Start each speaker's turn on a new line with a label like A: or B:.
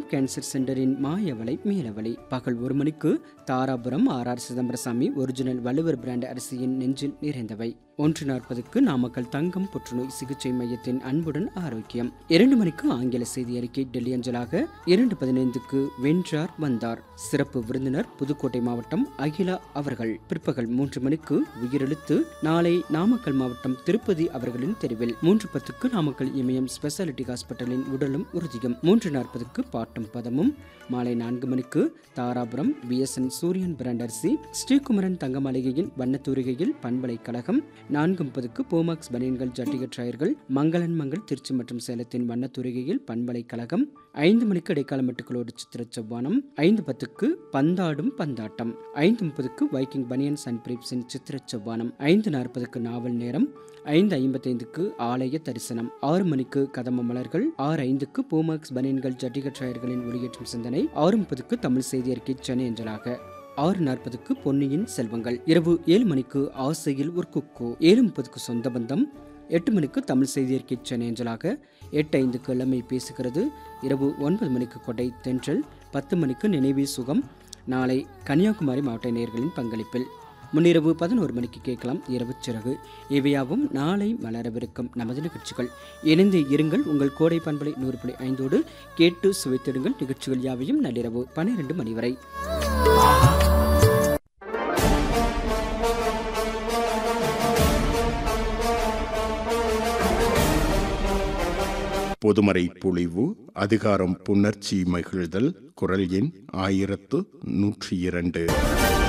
A: cancer சென்டரின் மாயவளை மீளவளை பகல் ஒரு மணிக்கு Dharapuram R R Chidambaraswamy original Valluvar brand அரிசியின் நெஞ்சில் நிறைந்தவை ஒன்று நாற்பதுக்கு நாமக்கல் தங்கம் புற்றுநோய் சிகிச்சை மையத்தின் அன்புடன் ஆரோக்கியம் இரண்டு மணிக்கு ஆங்கில செய்தி அறிக்கை டெல்லி அஞ்சலாக இரண்டு பதினைந்துக்கு வென்றார் வந்தார் சிறப்பு விருந்தினர் புதுக்கோட்டை மாவட்டம் அகிலா அவர்கள் பிற்பகல் மூன்று மணிக்கு உயிரெழுத்து நாளை நாமக்கல் மாவட்டம் திருப்பதி அவர்களின் தெருவில் மூன்று பத்துக்கு நாமக்கல் இமயம் ஸ்பெஷாலிட்டி ஹாஸ்பிட்டலின் உடலும் உறுதியும் மூன்று நாற்பதுக்கு பாட்டும் பதமும் மாலை நான்கு மணிக்கு தாராபுரம் பிஎஸ்என் சூரியன் பிராண்ட் அரிசி ஸ்ரீகுமரன் தங்க மாளிகையின் வண்ணத்தூரிகையில் பண்பலைக்கழகம் நான்கு முப்பதுக்கு போமாக்ஸ் பனியன்கள் ஜட்டிகட் டயர்கள் மங்களன் மங்கள் திருச்சி மற்றும் சேலத்தின் வண்ணத்தூரிகையில் பண்பலைக்கழகம் ஐந்து மணிக்கு இடைக்கால மெட்டுக்களோடு சித்திர செவ்வானம் ஐந்து பத்துக்கு பந்தாடும் பந்தாட்டம் ஐந்து முப்பதுக்கு வைக்கிங் பனியன்ஸ் அண்ட் பிரீப்ஸின் சித்திர செவ்வானம் ஐந்து நாற்பதுக்கு நாவல் நேரம் ஐந்து ஐம்பத்தைந்துக்கு ஆலய தரிசனம் ஆறு மணிக்கு கதம்ப மலர்கள் ஆறு ஐந்துக்கு பூமாக்ஸ் பனியன்கள் ஜட்டிகட் டயர்களின் ஒளியேற்றும் சிந்தனை ஆறு முப்பதுக்கு தமிழ் செய்தி அறிக்கை சென்னை அஞ்சலாக ஆறு நாற்பதுக்கு பொன்னியின் செல்வங்கள் இரவு ஏழு மணிக்கு ஆசையில் ஒரு குக்கு ஏழு முப்பதுக்கு சொந்த பந்தம் எட்டு மணிக்கு தமிழ் செய்தி அறிக்கை சென்னை அஞ்சலாக எட்டு ஐந்துக்கு இளமை பேசுகிறது இரவு ஒன்பது மணிக்கு கொடை தென்றல் பத்து மணிக்கு நினைவே சுகம் நாளை கன்னியாகுமரி மாவட்ட நேயர்களின் பங்களிப்பில் முன்னிரவு பதினோரு மணிக்கு கேட்கலாம் இரவு சிறகு இவையாவும் நாளை மலரவிருக்கும் நமது நிகழ்ச்சிகள் இணைந்து இருங்கள் உங்கள் கோடை பண்பலை நூறு புள்ளி ஐந்தோடு கேட்டு சுவைத்திடுங்கள் நிகழ்ச்சிகள் யாவையும் நள்ளிரவு பன்னிரண்டு மணி வரை
B: பொதுமறை பொழிவு அதிகாரம் புணர்ச்சி மகிழ்தல் குரல் எண் ஆயிரத்து நூற்றி இரண்டு